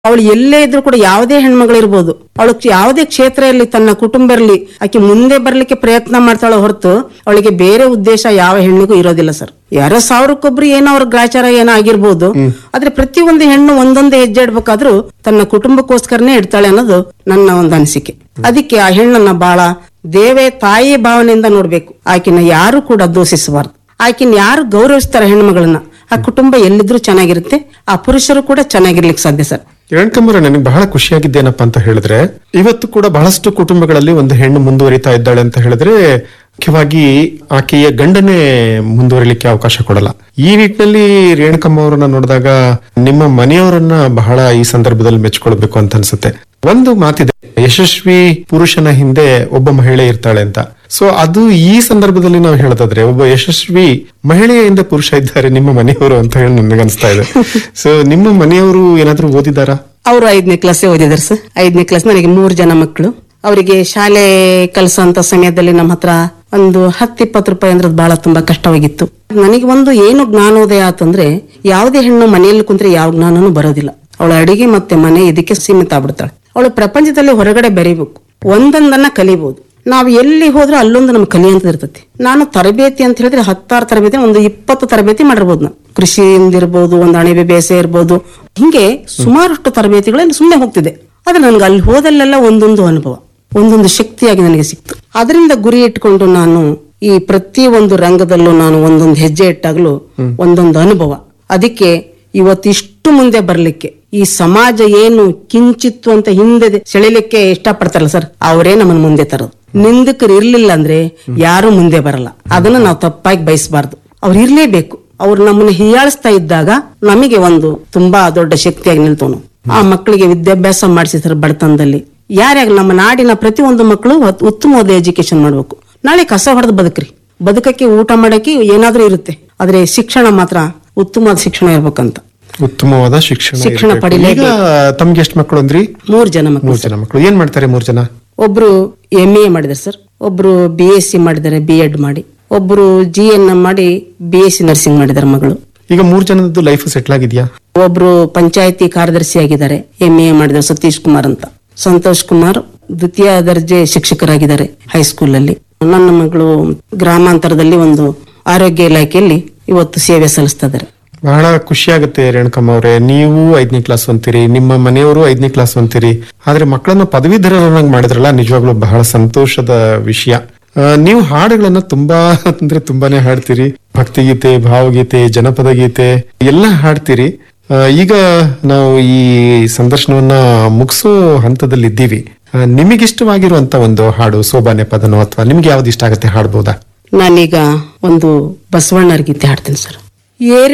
ಅವಳು ಎಲ್ಲೇ ಇದ್ರೂ ಕೂಡ ಯಾವುದೇ ಹೆಣ್ಮಗಳಿರ್ಬೋದು ಅವಳು ಯಾವುದೇ ಕ್ಷೇತ್ರ ಇರಲಿ ತನ್ನ ಕುಟುಂಬ ಇರಲಿ ಆಕೆ ಮುಂದೆ ಬರ್ಲಿಕ್ಕೆ ಪ್ರಯತ್ನ ಮಾಡ್ತಾಳೆ ಹೊರತು ಅವಳಿಗೆ ಬೇರೆ ಉದ್ದೇಶ ಯಾವ ಹೆಣ್ಣಿಗೂ ಇರೋದಿಲ್ಲ ಸರ್ ಯಾರೋ ಸಾವಿರಕ್ಕೊಬ್ರು ಏನೋ ಅವ್ರ ಗ್ರಾಚಾರ ಏನೋ ಆಗಿರ್ಬೋದು ಆದ್ರೆ ಪ್ರತಿಯೊಂದು ಹೆಣ್ಣು ಒಂದೊಂದು ಹೆಜ್ಜೆ ಇಡ್ಬೇಕಾದ್ರೂ ತನ್ನ ಕುಟುಂಬಕ್ಕೋಸ್ಕರನೇ ಇಡ್ತಾಳೆ ಅನ್ನೋದು ನನ್ನ ಒಂದು ಅನಿಸಿಕೆ ಅದಕ್ಕೆ ಆ ಹೆಣ್ಣನ್ನ ಬಹಳ ದೇವೇ ತಾಯಿ ಭಾವನೆಯಿಂದ ನೋಡ್ಬೇಕು ಆಕಿನ ಯಾರು ಕೂಡ ದೂಷಿಸಬಾರ್ದು ಆಕಿನ ಯಾರು ಗೌರವಿಸ್ತಾರೆ ಹೆಣ್ಮಗಳನ್ನ ಆ ಕುಟುಂಬ ಎಲ್ಲಿದ್ರೂ ಚೆನ್ನಾಗಿರುತ್ತೆ ಆ ಪುರುಷರು ಕೂಡ ಚೆನ್ನಾಗಿರ್ಲಿಕ್ಕೆ ಸಾಧ್ಯ ಸರ್ ರೇಣುಕಮ್ಮರ ನನಗೆ ಬಹಳ ಖುಷಿಯಾಗಿದ್ದೇನಪ್ಪ ಅಂತ ಹೇಳಿದ್ರೆ ಇವತ್ತು ಕೂಡ ಬಹಳಷ್ಟು ಕುಟುಂಬಗಳಲ್ಲಿ ಒಂದು ಹೆಣ್ಣು ಮುಂದುವರಿತಾ ಇದ್ದಾಳೆ ಅಂತ ಹೇಳಿದ್ರೆ ಮುಖ್ಯವಾಗಿ ಆಕೆಯ ಗಂಡನೇ ಮುಂದುವರಿಲಿಕ್ಕೆ ಅವಕಾಶ ಕೊಡಲ್ಲ ಈ ನಿಟ್ಟಿನಲ್ಲಿ ರೇಣುಕಮ್ಮ ಅವರನ್ನ ನೋಡಿದಾಗ ನಿಮ್ಮ ಮನೆಯವರನ್ನ ಬಹಳ ಈ ಸಂದರ್ಭದಲ್ಲಿ ಮೆಚ್ಕೊಳ್ಬೇಕು ಅಂತ ಅನ್ಸುತ್ತೆ ಒಂದು ಮಾತಿದೆ ಯಶಸ್ವಿ ಪುರುಷನ ಹಿಂದೆ ಒಬ್ಬ ಮಹಿಳೆ ಇರ್ತಾಳೆ ಅಂತ ಸೊ ಅದು ಈ ಸಂದರ್ಭದಲ್ಲಿ ನಾವು ಹೇಳೋದಾದ್ರೆ ಒಬ್ಬ ಯಶಸ್ವಿ ಮಹಿಳೆಯ ಹಿಂದೆ ಪುರುಷ ಇದ್ದಾರೆ ನಿಮ್ಮ ಮನೆಯವರು ಅಂತ ಹೇಳಿ ನನಗೆ ಅನಿಸ್ತಾ ಇದೆ ಸೊ ನಿಮ್ಮ ಮನೆಯವರು ಏನಾದ್ರೂ ಓದಿದಾರಾ ಅವರು ಐದನೇ ಕ್ಲಾಸ್ ಓದಿದಾರೆ ಸರ್ ಐದನೇ ಕ್ಲಾಸ್ ನನಗೆ ಮೂರು ಜನ ಮಕ್ಕಳು ಅವರಿಗೆ ಶಾಲೆ ಕಲಿಸೋಂತ ಸಮಯದಲ್ಲಿ ನಮ್ಮ ಹತ್ರ ಒಂದು ಹತ್ತು ಇಪ್ಪತ್ತು ರೂಪಾಯಿ ಅಂದ್ರೆ ಬಹಳ ತುಂಬಾ ಕಷ್ಟವಾಗಿತ್ತು ನನಗೆ ಒಂದು ಏನು ಜ್ಞಾನೋದಯ ಆತಂದ್ರೆ ಯಾವುದೇ ಹೆಣ್ಣು ಮನೆಯಲ್ಲಿ ಕುಂತ್ರೆ ಯಾವ ಜ್ಞಾನನೂ ಬರೋದಿಲ್ಲ ಅವಳ ಅಡಿಗೆ ಮತ್ತೆ ಮನೆ ಇದಕ್ಕೆ ಸೀಮಿತ ಆಗ್ಬಿಡ್ತಾಳೆ ಅವಳು ಪ್ರಪಂಚದಲ್ಲಿ ಹೊರಗಡೆ ಬೆರೀಬೇಕು ಒಂದೊಂದನ್ನ ಕಲಿಬಹುದು ನಾವು ಎಲ್ಲಿ ಹೋದ್ರೂ ಅಲ್ಲೊಂದು ನಮ್ಗೆ ಕಲಿಯಂತದ್ ಇರ್ತೈತಿ ನಾನು ತರಬೇತಿ ಅಂತ ಹೇಳಿದ್ರೆ ಹತ್ತಾರು ತರಬೇತಿ ಒಂದು ಇಪ್ಪತ್ತು ತರಬೇತಿ ಮಾಡಿರ್ಬೋದು ನಾನು ಕೃಷಿಯಿಂದ ಇರ್ಬೋದು ಒಂದು ಅಣಬೆ ಬೇಸೆ ಇರ್ಬೋದು ಹಿಂಗೆ ಸುಮಾರಷ್ಟು ತರಬೇತಿಗಳಲ್ಲಿ ಸುಮ್ಮನೆ ಹೋಗ್ತಿದೆ ಆದ್ರೆ ನನ್ಗೆ ಅಲ್ಲಿ ಹೋದಲ್ಲೆಲ್ಲ ಒಂದೊಂದು ಅನುಭವ ಒಂದೊಂದು ಶಕ್ತಿಯಾಗಿ ನನಗೆ ಸಿಕ್ತು ಅದರಿಂದ ಗುರಿ ಇಟ್ಕೊಂಡು ನಾನು ಈ ಪ್ರತಿ ಒಂದು ರಂಗದಲ್ಲೂ ನಾನು ಒಂದೊಂದು ಹೆಜ್ಜೆ ಇಟ್ಟಾಗ್ಲೂ ಒಂದೊಂದು ಅನುಭವ ಅದಕ್ಕೆ ಇವತ್ತಿಷ್ಟು ಮುಂದೆ ಬರ್ಲಿಕ್ಕೆ ಈ ಸಮಾಜ ಏನು ಕಿಂಚಿತ್ತು ಅಂತ ಹಿಂದೆ ಸೆಳಿಲಿಕ್ಕೆ ಇಷ್ಟಪಡ್ತಾರಲ್ಲ ಸರ್ ಅವರೇ ನಮ್ಮನ್ನ ಮುಂದೆ ತರೋದು ನಿಂದಕರು ಇರ್ಲಿಲ್ಲ ಅಂದ್ರೆ ಯಾರು ಮುಂದೆ ಬರಲ್ಲ ಅದನ್ನ ನಾವು ತಪ್ಪಾಗಿ ಬಯಸಬಾರ್ದು ಅವ್ರು ಇರ್ಲೇಬೇಕು ಅವ್ರು ನಮ್ಮನ್ನ ಹೀಯಾಳಿಸ್ತಾ ಇದ್ದಾಗ ನಮಗೆ ಒಂದು ತುಂಬಾ ದೊಡ್ಡ ಶಕ್ತಿಯಾಗಿ ನಿಲ್ತವನು ಆ ಮಕ್ಕಳಿಗೆ ವಿದ್ಯಾಭ್ಯಾಸ ಮಾಡಿಸಿದ್ರು ಬಡತನದಲ್ಲಿ ಯಾರ್ಯಾಗ ನಮ್ಮ ನಾಡಿನ ಪ್ರತಿಯೊಂದು ಮಕ್ಕಳು ಉತ್- ಉತ್ತಮವಾದ ಎಜುಕೇಶನ್ ಮಾಡ್ಬೇಕು ನಾಳೆ ಕಸ ಹೊಡೆದು ಬದುಕ್ರಿ ಬದುಕಕ್ಕೆ ಊಟ ಮಾಡಕ್ಕೆ ಏನಾದ್ರೂ ಇರುತ್ತೆ ಆದ್ರೆ ಶಿಕ್ಷಣ ಮಾತ್ರ ಉತ್ತಮವಾದ ಶಿಕ್ಷಣ ಇರ್ಬೇಕಂತ ಉತ್ತಮವಾದ ಶಿಕ್ಷಣ ಶಿಕ್ಷಣ ಇರ್ಬೇಕು. ಪಡಿಲೇಬೇಕು. ಈಗ ತಮ್ಗೆ ಎಷ್ಟು ಮಕ್ಕಳು ಅಂದ್ರಿ ಮೂರ್ ಜನ ಮಕ್ಕಳು ಮೂರ್ ಜನ ಮಕ್ಕಳು ಏನ್ ಮಾಡ್ತಾರೆ ಮೂರ್ ಜನ ಒಬ್ರು ಎಂ ಎ ಮಾಡಿದ್ದಾರೆ ಸರ್ ಒಬ್ರು ಬಿ ಎಸ್ ಸಿ ಮಾಡಿದ್ದಾರೆ ಬಿ ಎಡ್ ಮಾಡಿ ಒಬ್ರು ಜಿ ಎನ್ ಎಂ ಮಾಡಿ ಬಿ ಎಸ್ ಸಿ ನರ್ಸಿಂಗ್ ಮಾಡಿದ್ದಾರೆ ಮಗಳು ಈಗ ಮೂರ್ ಜನದ್ದು ಲೈಫ್ ಸೆಟ್ಲ್ ಆಗಿದ್ಯಾ ಒಬ್ರು ಪಂಚಾಯತಿ ಕಾರ್ಯದರ್ಶಿ ಆಗಿದ್ದಾರೆ ಎಂ ಎ ಮಾಡಿದ್ದಾರೆ ಸತೀಶ್ ಕುಮಾರ್ ಅಂತ ಸಂತೋಷ್ ಕುಮಾರ್ ದ್ವಿತೀಯ ದರ್ಜೆ ಶಿಕ್ಷಕರಾಗಿದ್ದಾರೆ ಹೈಸ್ಕೂಲ್ ಅಲ್ಲಿ ನನ್ನ ಮಗಳು ಗ್ರಾಮಾಂತರದಲ್ಲಿ ಒಂದು ಆರೋಗ್ಯ ಇಲಾಖೆಯಲ್ಲಿ ಇವತ್ತು ಸೇವೆ ಸಲ್ಲಿಸ್ತಾ ಇದ್ದಾರೆ ಬಹಳ ಖುಷಿ ಆಗುತ್ತೆ ರೇಣುಕಮ್ಮ ಅವರೇ ನೀವು ಐದನೇ ಕ್ಲಾಸ್ ಅಂತೀರಿ ನಿಮ್ಮ ಮನೆಯವರು ಐದನೇ ಕ್ಲಾಸ್ ಅಂತೀರಿ ಆದ್ರೆ ಮಕ್ಕಳನ್ನ ಪದವೀಧರರನ್ನಾಗಿ ಮಾಡಿದ್ರಲ್ಲ ನಿಜವಾಗ್ಲೂ ಬಹಳ ಸಂತೋಷದ ವಿಷಯ ಆ, ನೀವು ಹಾಡುಗಳನ್ನ ತುಂಬಾ ಅಂದ್ರೆ ತುಂಬಾನೇ ಹಾಡ್ತೀರಿ ಭಕ್ತಿಗೀತೆ ಭಾವಗೀತೆ ಜನಪದ ಗೀತೆ ಎಲ್ಲ ಹಾಡ್ತೀರಿ ಆ, ಈಗ ನಾವು ಈ ಸಂದರ್ಶನವನ್ನ ಮುಗಿಸೋ ಹಂತದಲ್ಲಿ ಇದ್ದೀವಿ ಆ, ನಿಮಗಿಷ್ಟವಾಗಿರುವಂತ ಒಂದು ಹಾಡು ಸೋಬಾನೆ ಪದನೋ ಅಥವಾ ನಿಮ್ಗೆ ಯಾವ್ದು ಇಷ್ಟ ಆಗುತ್ತೆ ಹಾಡ್ಬೋದಾ ನಾನೀಗ ಒಂದು ಬಸವಣ್ಣರ ಗೀತೆ ಹಾಡ್ತೀನಿ ಸರ್ ಏರೆ